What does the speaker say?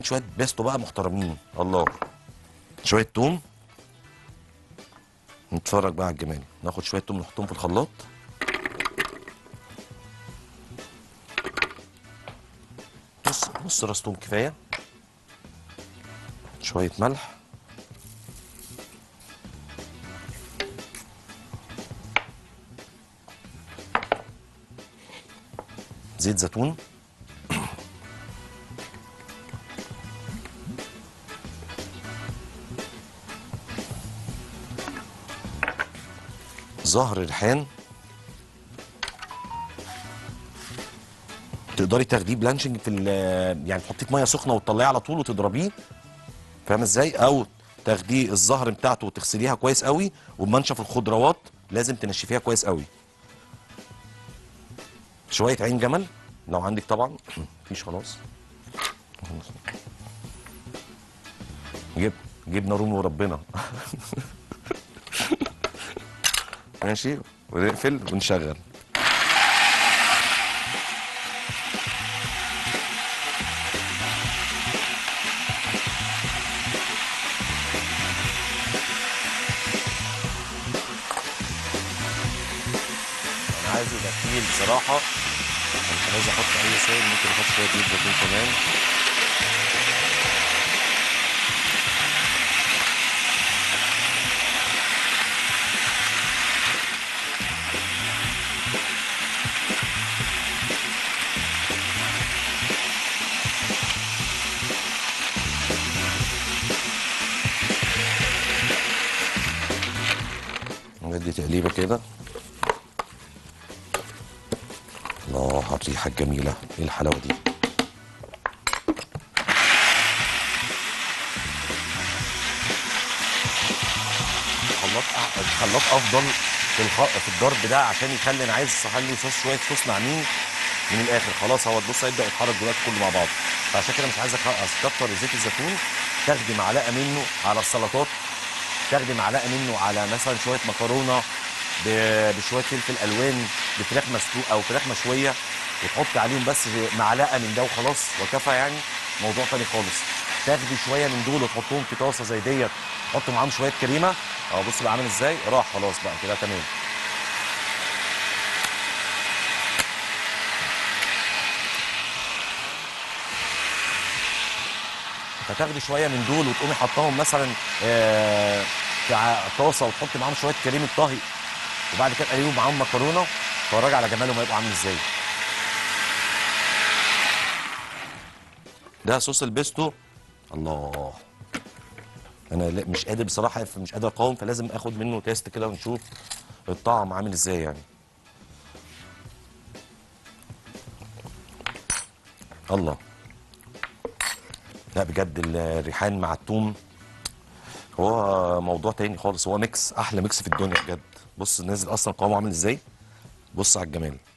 شويه بيستو بقى محترمين الله شويه توم نتفرج بقى على الجمال ناخد شويه توم نحطهم في الخلاط نص نص راس توم كفايه شويه ملح زيت زيتون زهر ريحان تقدري تاخديه بلانشنج في ال- يعني تحطيه في ميه سخنه وتطلعيه على طول وتضربيه فاهم ازاي او تاخديه الزهر بتاعته وتغسليها كويس قوي وبمنشف الخضروات لازم تنشفيها كويس قوي شويه عين جمل لو عندك طبعا مفيش خلاص جب جبنه رومي وربنا ماشي ونقفل ونشغل انا عايز يبقى تقيل بصراحه مش عايز احط اي سائل ممكن احط شويه زيت زيتون كمان ندي تقليبه كده الله على الريحه الجميله ايه الحلاوه دي الخلاط أ- الخلاط افضل في الخ... في الضرب ده عشان يخلي انا عايز اخلي صوص شويه صوص ناعمين من الاخر خلاص هو تبص هيبدا يتحرك دلوقتي كله مع بعض فعشان كده مش عايز أك- اكتر زيت الزيتون تاخدي معلقه منه على السلطات تاخدي معلقه منه على مثلا شويه مكرونه ب- بشويه فلفل الوان بفراخ مسلوقه او فراخ مشويه وتحطي عليهم بس معلقه من ده وخلاص وكفى يعني موضوع تاني خالص تاخدي شويه من دول وتحطهم في طاسه زي ديت تحط معاهم شويه كريمه اه بص بقى عامل ازاي راح خلاص بقى كده تمام فتاخدي شويه من دول وتقومي حطاهم مثلا آه، في ع- طاسه وتحطي معاهم شويه كريمه طهي وبعد كده تقلبيهم معاهم مكرونه اتفرجي على جمالهم هيبقوا عامل ازاي ده صوص البيستو الله انا لا- مش قادر بصراحه مش قادر اقاوم فلازم اخد منه تيست كده ونشوف الطعم عامل ازاي يعني الله لا بجد الريحان مع التوم هو موضوع تاني خالص هو ميكس احلى ميكس في الدنيا بجد بص نازل اصلا قوامه عامل ازاي بص على الجمال